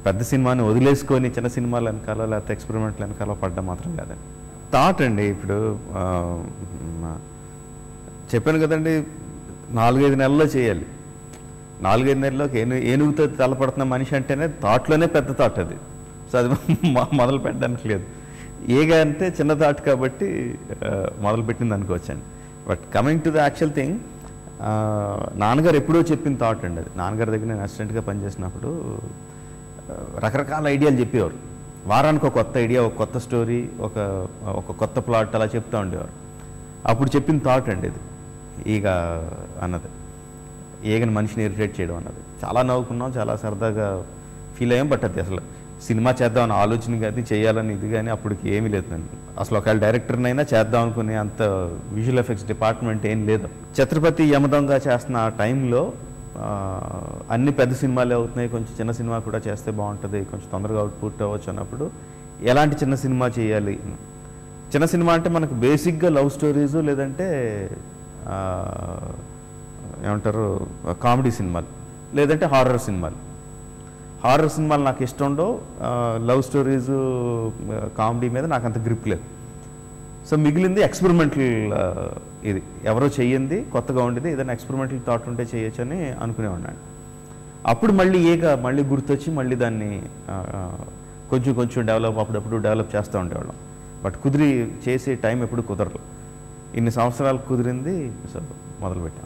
పెద్ద సినిమాని వదిలేసుకొని చిన్న సినిమాలు వెనకాల లేకపోతే ఎక్స్పెరిమెంట్లు వెనకాల పడ్డం మాత్రం కాదండి థాట్ అండి ఇప్పుడు ఆ, మ, చెప్పాను కదండి నాలుగైదు నెలల్లో చేయాలి నాలుగైదు నెలల్లోకి ఏను ఏనుగుతో తలపడుతున్న మనిషి అంటేనే థాట్లోనే పెద్ద థాట్ అది సో అది మొ- మొదలు పెట్టడానికి లేదు ఏగా అంటే చిన్న థాట్ కాబట్టి ఆ, మొదలు పెట్టింది అనుకోవచ్చండి but coming to the actual thing నాన్నగారు ఎప్పుడో చెప్పిన థాట్ అండి అది నాన్నగారి దగ్గర నేను అసిస్టెంట్గా పనిచేసినప్పుడు ఆ, రకరకాల ఐడియాలు చెప్పేవారు వారానికి ఒక కొత్త ఐడియా ఒక కొత్త స్టోరీ ఒక ఒక కొత్త ప్లాట్ అలా చెప్తూ ఉండేవారు అప్పుడు చెప్పిన థాట్ అండి ఇది ఈగ అన్నది ఏగని మనిషిని ఇరిటేట్ చేయడం అన్నది చాలా నవ్వుకున్నాం చాలా సరదాగా ఫీల్ అయ్యాం బట్ అది అసలు సినిమా చేద్దామని ఆలోచన కానీ చేయాలని ఇది కానీ అప్పటికి ఏమీ లేదు నేను అసలు ఒకవేళ డైరెక్టర్నైనా చేద్దాం అనుకునే అంత విజువల్ ఎఫెక్ట్స్ డిపార్ట్మెంట్ ఏం లేదు ఛత్రపతి యమదంగా చేస్తున్న ఆ టైంలో ఆ, అన్ని పెద్ద సినిమాలే అవుతున్నాయి కొంచెం చిన్న సినిమా కూడా చేస్తే బాగుంటుంది కొంచెం తొందరగా అవుట్పుట్ అవ్వచ్చు అన్నప్పుడు ఎలాంటి చిన్న సినిమా చేయాలి చిన్న సినిమా అంటే మనకు బేసిక్గా లవ్ స్టోరీస్ లేదంటే ఆ, ఏమంటారు కామెడీ సినిమాలు లేదంటే హారర్ సినిమాలు హారర్ సినిమాలు నాకు ఇష్టం ఉండవు లవ్ స్టోరీస్ కామెడీ మీద నాకు అంత గ్రిప్ లేదు సో మిగిలింది ఎక్స్పెరిమెంటల్ ఇది ఎవరో చెయ్యింది కొత్తగా ఉండేది ఏదైనా ఎక్స్పెరిమెంటల్ థాట్ ఉంటే చేయొచ్చు అని అనుకునేవాడిని అప్పుడు మళ్ళీ ఏగా మళ్ళీ గుర్తొచ్చి మళ్ళీ దాన్ని ఆ, ఆ, కొంచెం కొంచెం డెవలప్ అప్పుడప్పుడు డెవలప్ చేస్తూ ఉండేవాళ్ళం బట్ కుదిరి చేసే టైం ఎప్పుడు కుదరదు ఇన్ని సంవత్సరాలు కుదిరింది సో మొదలుపెట్టాం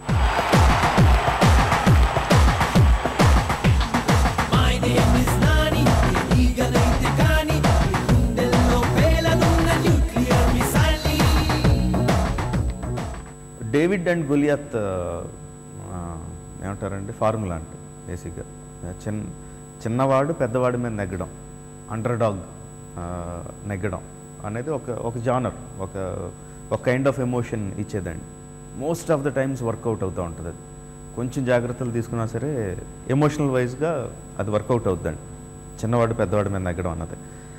My name is Nani, ఈగలైతే కాని గుండెల్లో పేలనున్న nuclear missile David and Goliath ఆ, ఏమంటారండి ఫార్ములా అంటే బేసిక్గా చిన్న చిన్నవాడు పెద్దవాడి మీద నెగ్గడం అండర్ డాగ్ నెగ్గడం అనేది ఒక ఒక జానర్ ఒక ఒక కైండ్ ఆఫ్ ఎమోషన్ ఇచ్చేదండి most of the times work out అవుతూ ఉంటుంది అది కొంచెం జాగ్రత్తలు తీసుకున్నా సరే ఎమోషనల్ వైజ్గా అది వర్కౌట్ అవుతుందండి చిన్నవాడు పెద్దవాడి మీద నెగ్గడం అన్నది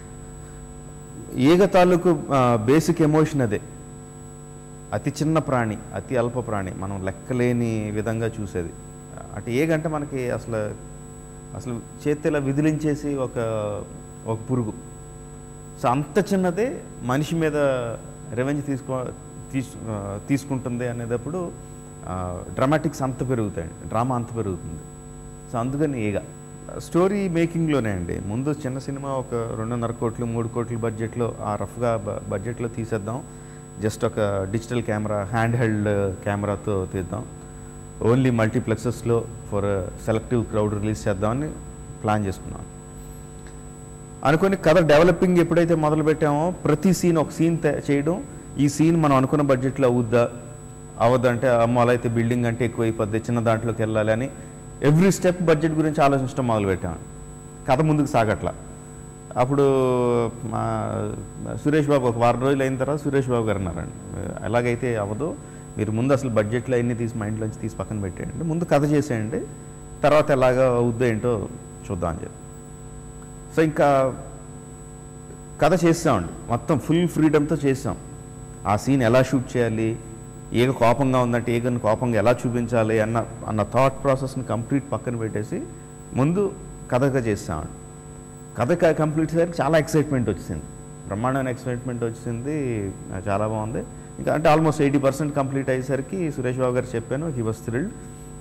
ఈగ తాలూకు బేసిక్ ఎమోషన్ అదే అతి చిన్న ప్రాణి అతి అల్ప ప్రాణి మనం లెక్కలేని విధంగా చూసేది అంటే ఏగంటే మనకి అసలు అసలు చేతిలా విదిలించేసి ఒక ఒక పురుగు సో అంత చిన్నదే మనిషి మీద రెవెంజ్ తీసుకో తీసు ఆ, తీసుకుంటుంది అనేటప్పుడు డ్రామాటిక్స్ అంత పెరుగుతాయండి డ్రామా అంత పెరుగుతుంది సో అందుకని ఈగ స్టోరీ మేకింగ్లోనే అండి ముందు చిన్న సినిమా ఒక రెండున్నర కోట్లు మూడు కోట్ల బడ్జెట్లో ఆ రఫ్గా బడ్జెట్లో తీసేద్దాం జస్ట్ ఒక డిజిటల్ కెమెరా హ్యాండ్ హెల్డ్ కెమెరాతో తీద్దాం ఓన్లీ మల్టీప్లెక్సెస్లో ఫర్ సెలెక్టివ్ క్రౌడ్ రిలీజ్ చేద్దామని ప్లాన్ చేసుకున్నాం అనుకుని కథ డెవలపింగ్ ఎప్పుడైతే మొదలు పెట్టామో ప్రతి సీన్ ఒక సీన్ చేయడం ఈ సీన్ మనం అనుకున్న బడ్జెట్లో అవుద్దా అవద్దంటే అమ్మో అలా అయితే బిల్డింగ్ అంటే ఎక్కువ అయిపోద్ది చిన్న దాంట్లోకి వెళ్ళాలి అని ఎవ్రీ స్టెప్ బడ్జెట్ గురించి ఆలోచించడం మొదలు పెట్టాము కథ ముందుకు సాగట్లా అప్పుడు మా సురేష్ బాబు ఒక వారం రోజులు అయిన తర్వాత సురేష్ బాబు గారు అన్నారండి ఎలాగైతే అవ్వదు మీరు ముందు అసలు బడ్జెట్లో అన్ని తీసి మైండ్లోంచి తీసి పక్కన పెట్టేయండి ముందు కథ చేసేయండి తర్వాత ఎలాగా అవుద్దో ఏంటో చూద్దాం అని చెప్పి సో ఇంకా కథ చేసామండి మొత్తం ఫుల్ ఫ్రీడమ్తో చేసాం ఆ సీన్ ఎలా షూట్ చేయాలి ఏగ కోపంగా ఉందంటే ఏగని కోపంగా ఎలా చూపించాలి అన్న అన్న థాట్ ప్రాసెస్ని కంప్లీట్ పక్కన పెట్టేసి ముందు కథగా చేసామండి కథ కంప్లీట్ అయ్యేసరికి చాలా ఎక్సైట్మెంట్ వచ్చింది బ్రహ్మాండమైన ఎక్సైట్మెంట్ వచ్చింది ఆ, చాలా బాగుంది ఇంకా అంటే ఆల్మోస్ట్ ఎయిటీ పర్సెంట్ కంప్లీట్ అయ్యేసరికి సురేష్ బాబు గారు చెప్పాను he was thrilled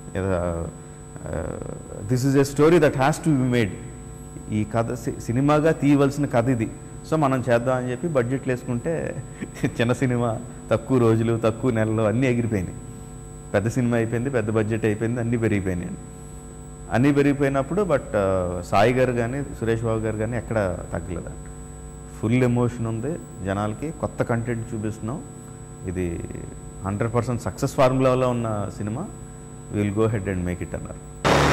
this is a story that has to be made ఈ కథ సి- సినిమాగా తీయవలసిన కథ ఇది సో మనం చేద్దాం అని చెప్పి బడ్జెట్లు వేసుకుంటే చిన్న సినిమా తక్కువ రోజులు తక్కువ నెలలు అన్నీ ఎగిరిపోయినాయి పెద్ద సినిమా అయిపోయింది పెద్ద బడ్జెట్ అయిపోయింది అన్నీ పెరిగిపోయినాయి అన్నీ పెరిగిపోయినప్పుడు బట్ సాయి గారు కానీ సురేష్ బాబు గారు కానీ ఎక్కడ తగ్గలేదండి ఫుల్ ఎమోషన్ ఉంది జనాలకి కొత్త కంటెంట్ చూపిస్తున్నాం ఇది హండ్రెడ్ పర్సెంట్ సక్సెస్ ఫార్ములాలో ఉన్న సినిమా will go head and make it అన్నారు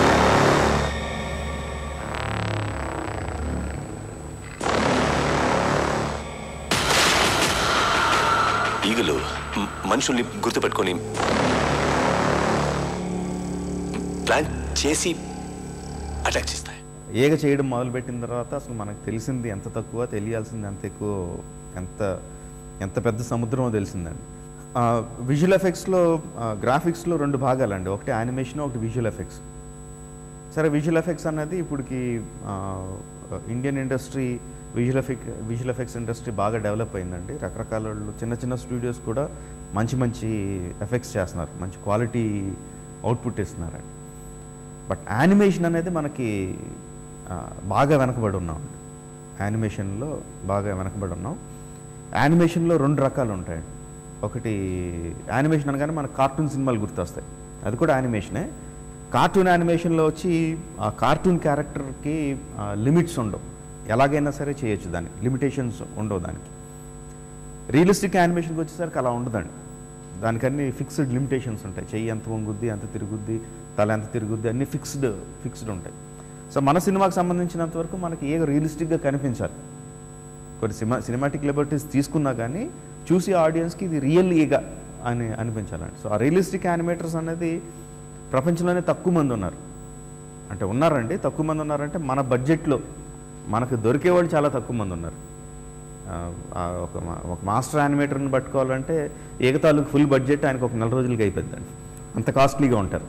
ఈగలు మ్- మనుషుల్ని గుర్తుపెట్టుకొని ప్లాన్ చేసి అటాక్ చేస్తాయి ఏగ చేయడం మొదలుపెట్టిన తర్వాత అసలు మనకు తెలిసింది ఎంత తక్కువ తెలియాల్సింది ఎంత ఎక్కువ ఎంత ఎంత పెద్ద సముద్రమో తెలిసిందండి విజువల్ ఎఫెక్ట్స్లో గ్రాఫిక్స్లో రెండు భాగాలండి ఒకటి యానిమేషన్ ఒకటి విజువల్ ఎఫెక్ట్స్ సరే విజువల్ ఎఫెక్ట్స్ అనేది ఇప్పటికి ఆ, Indian industry visual effect visual effects industry బాగా డెవలప్ అయిందండి రకరకాల వాళ్ళు చిన్న చిన్న స్టూడియోస్ కూడా మంచి మంచి ఎఫెక్ట్స్ చేస్తున్నారు మంచి క్వాలిటీ అవుట్పుట్ ఇస్తున్నారండి బట్ యానిమేషన్ అనేది మనకి ఆ, బాగా వెనకబడి ఉన్నాం యానిమేషన్లో బాగా వెనకబడి ఉన్నాం యానిమేషన్లో రెండు రకాలు ఉంటాయండి ఒకటి యానిమేషన్ అనగానే మనకు కార్టూన్ సినిమాలు గుర్తొస్తాయి అది కూడా యానిమేషనే కార్టూన్ యానిమేషన్లో వచ్చి ఆ కార్టూన్ క్యారెక్టర్కి లిమిట్స్ ఉండవు ఎలాగైనా సరే చేయొచ్చు దానికి లిమిటేషన్స్ ఉండవు దానికి రియలిస్టిక్ యానిమేషన్కి వచ్చేసరికి అలా ఉండదండి దానికన్నీ ఫిక్స్డ్ లిమిటేషన్స్ ఉంటాయి చెయ్యి ఎంత వంగుద్ది ఎంత తిరుగుద్ది తల ఎంత తిరుగుద్ది అన్నీ ఫిక్స్డ్ ఫిక్స్డ్ ఉంటాయి సో మన సినిమాకి సంబంధించినంత వరకు మనకి ఏ రియలిస్టిక్గా కనిపించాలి కొన్ని సినిమా సినిమాటిక్ లిబర్టీస్ తీసుకున్నా కానీ చూసి ఆడియన్స్కి ఇది రియల్ ఈగా అని అనిపించాలండి సో ఆ రియలిస్టిక్ యానిమేటర్స్ అనేది ప్రపంచంలోనే తక్కువ మంది ఉన్నారు అంటే ఉన్నారండి తక్కువ మంది ఉన్నారంటే మన బడ్జెట్లో మనకు దొరికే వాళ్ళు చాలా తక్కువ మంది ఉన్నారు ఆ, ఆ ఒక మా- ఒక మాస్టర్ యానిమేటర్ని పట్టుకోవాలంటే ఏకతాలకు ఫుల్ బడ్జెట్ ఆయనకు ఒక నెల రోజులకి అయిపోద్దండి అంత కాస్ట్లీగా ఉంటారు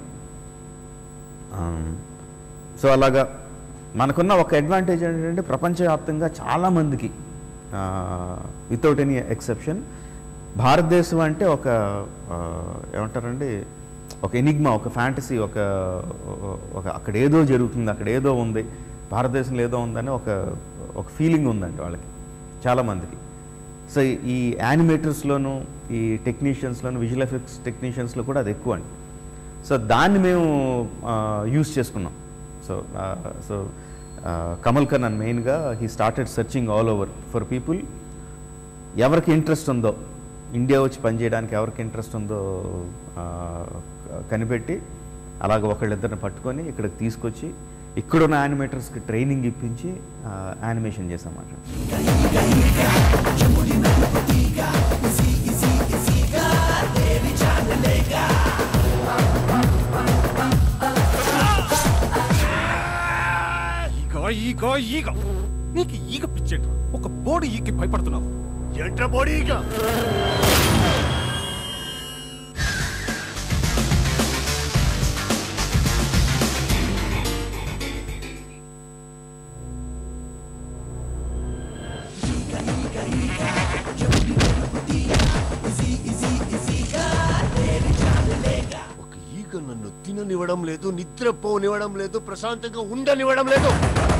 సో అలాగా మనకున్న ఒక అడ్వాంటేజ్ ఏంటంటే ప్రపంచవ్యాప్తంగా చాలామందికి వితౌట్ ఎనీ ఎక్సెప్షన్ భారతదేశం అంటే ఒక ఆ, ఏమంటారండి ఒక ఎనిగ్మా ఒక ఫ్యాంటసీ ఒక ఒక అక్కడ ఏదో జరుగుతుంది అక్కడ ఏదో ఉంది భారతదేశంలో ఏదో ఉందని ఒక ఒక ఫీలింగ్ ఉందండి వాళ్ళకి చాలామందికి సో ఈ యానిమేటర్స్లోను ఈ టెక్నీషియన్స్లోను విజువల్ ఎఫెక్ట్స్ టెక్నీషియన్స్లో కూడా అది ఎక్కువ అండి సో దాన్ని మేము యూస్ చేసుకున్నాం సో సో కమల్ కన్నన్ మెయిన్గా he started searching all over for people ఎవరికి ఇంట్రెస్ట్ ఉందో ఇండియా వచ్చి పనిచేయడానికి ఎవరికి ఇంట్రెస్ట్ ఉందో ఆ, కనిపెట్టి అలాగ ఒకళ్ళిద్దరిని పట్టుకొని ఇక్కడికి తీసుకొచ్చి ఇక్కడున్న యానిమేటర్స్కి ట్రైనింగ్ ఇప్పించి యానిమేషన్ చేసామన్నమాట ఈగ ఈగ ఈగ నీకు ఈగ పిచ్చేట్రా ఒక బోర్డు ఈగకి భయపడుతున్నావు ఏంట్రా బోడీ ఇక ఒక ఈగ నన్ను తిననివ్వడం లేదు నిద్రపోనివ్వడం లేదు ప్రశాంతంగా ఉండనివ్వడం లేదు